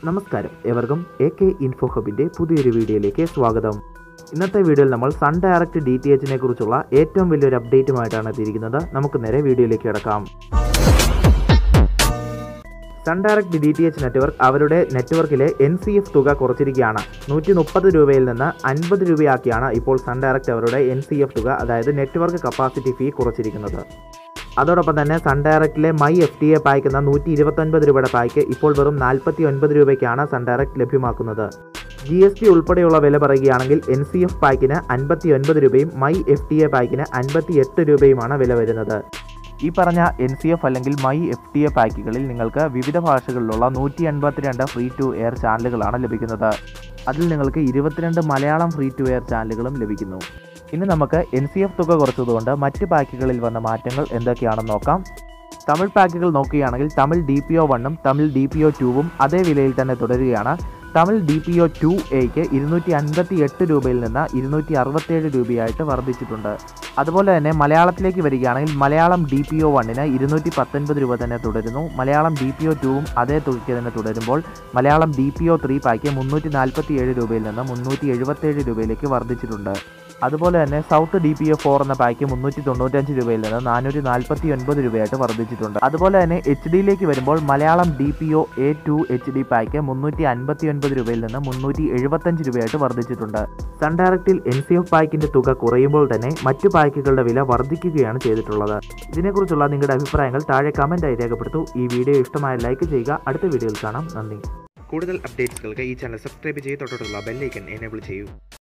നമസ്കാരം എവർക്കും A K info ഹബിൻ്റെ പുതിയൊരു വീഡിയോയിലേക്ക് സ്വാഗതം ഇന്നത്തെ വീഡിയോയിൽ നമ്മൾ സൺ ഡയറക്റ്റ് ഡി ടി എച്ചിനെ കുറിച്ചുള്ള ഏറ്റവും വലിയൊരു അപ്ഡേറ്റുമായിട്ടാണ് എത്തിയിരിക്കുന്നത് നമുക്ക് നേരെ വീഡിയോയിലേക്ക് കിടക്കാം Sun Direct D T H network അവരുടെ നെറ്റ്വർക്കിലെ എൻ സി എഫ് തുക കുറച്ചിരിക്കുകയാണ് നൂറ്റി മുപ്പത് രൂപയിൽ നിന്ന് അൻപത് രൂപയാക്കിയാണ് ഇപ്പോൾ സൺ ഡയറക്റ്റ് അവരുടെ എൻ സി എഫ് തുക അതായത് നെറ്റ്വർക്ക് കപ്പാസിറ്റി ഫീ കുറച്ചിരിക്കുന്നത് അതോടൊപ്പം തന്നെ സൺ ഡയറക്റ്റിലെ my F T A pack എന്ന നൂറ്റി ഇരുപത്തൊൻപത് രൂപയുടെ പായ്ക്ക് ഇപ്പോൾ വെറും നാൽപ്പത്തി ഒൻപത് രൂപയ്ക്കാണ് സൺ ഡയറക്റ്റ് ലഭ്യമാക്കുന്നത് ജി എസ് ടി ഉൾപ്പെടെയുള്ള വില പറയുകയാണെങ്കിൽ എൻ സി എഫ് പായ്ക്കിന് അൻപത്തി ഒൻപത് രൂപയും മൈ എഫ് ടി എ പായ്ക്കിന് അൻപത്തി എട്ട് രൂപയുമാണ് വില വരുന്നത് ഈ പറഞ്ഞ എൻ സി എഫ് അല്ലെങ്കിൽ മൈ എഫ് ടി എ പാക്കുകളിൽ നിങ്ങൾക്ക് വിവിധ ഭാഷകളിലുള്ള നൂറ്റി എൺപത്തിരണ്ട് ഫ്രീ ടു എയർ ചാനലുകളാണ് ലഭിക്കുന്നത് അതിൽ നിങ്ങൾക്ക് ഇരുപത്തിരണ്ട് മലയാളം ഫ്രീ ടു എയർ ചാനലുകളും ലഭിക്കുന്നു ഇനി നമുക്ക് എൻ സി എഫ് തുക കുറച്ചതുകൊണ്ട് മറ്റ് പാക്കുകളിൽ വന്ന മാറ്റങ്ങൾ എന്തൊക്കെയാണെന്ന് നോക്കാം തമിഴ് പാക്കുകൾ നോക്കുകയാണെങ്കിൽ തമിഴ് ഡി പി ഒ വണ്ണും തമിഴ് ഡി പി ഒ ടൂവും അതേ വിലയിൽ തന്നെ തുടരുകയാണ് Tamil D P O two എക്ക് ഇരുന്നൂറ്റി അൻപത്തി എട്ട് രൂപയിൽ നിന്ന് ഇരുന്നൂറ്റി അറുപത്തേഴ് രൂപയായിട്ട് വർദ്ധിച്ചിട്ടുണ്ട് അതുപോലെ തന്നെ മലയാളത്തിലേക്ക് വരികയാണെങ്കിൽ മലയാളം ഡി പി ഒ വണ്ണിന് ഇരുന്നൂറ്റി പത്തൊൻപത് രൂപ തന്നെ തുടരുന്നു മലയാളം ഡി പി ഒ ടൂവും അതേ തുകയ്ക്ക് തന്നെ തുടരുമ്പോൾ Malayalam D P O three pack മുന്നൂറ്റി നാൽപ്പത്തി ഏഴ് രൂപയിൽ നിന്ന് മുന്നൂറ്റി എഴുപത്തേഴ് രൂപയിലേക്ക് വർദ്ധിച്ചിട്ടുണ്ട് അതുപോലെ തന്നെ south D P F four എന്ന പായ്ക്ക് മുന്നൂറ്റി തൊണ്ണൂറ്റഞ്ച് രൂപയിൽ നിന്ന് നാനൂറ്റി നാൽപ്പത്തി ഒൻപത് രൂപയായിട്ട് വർദ്ധിച്ചിട്ടുണ്ട് അതുപോലെ തന്നെ എച്ച് ഡിയിലേക്ക് വരുമ്പോൾ Malayalam D P O A two H D pack മുന്നൂറ്റി അൻപത്തി ഒൻപത് രൂപയിൽ നിന്ന് മുന്നൂറ്റി എഴുപത്തഞ്ച് രൂപയായിട്ട് വർദ്ധിച്ചിട്ടുണ്ട് സൺ ഡയറക്റ്റിൽ എൻ സി എഫ് പായ്ക്കിന്റെ തുക കുറയുമ്പോൾ തന്നെ മറ്റു പായ്ക്കുകളുടെ വില വർദ്ധിക്കുകയാണ് ചെയ്തിട്ടുള്ളത് ഇതിനെക്കുറിച്ചുള്ള നിങ്ങളുടെ അഭിപ്രായങ്ങൾ താഴെ കമന്റായി രേഖപ്പെടുത്തൂ ഈ വീഡിയോ ഇഷ്ടമായ ലൈക്ക് ചെയ്യുക അടുത്ത വീഡിയോയിൽ കാണാം നന്ദി കൂടുതൽ അപ്ഡേറ്റ്സുകൾക്ക് ഈ ചാനൽ സബ്സ്ക്രൈബ് ചെയ്ത് തൊട്ടുള്ള ബെല്ലൈക്കൻ എനേബിൾ ചെയ്യൂ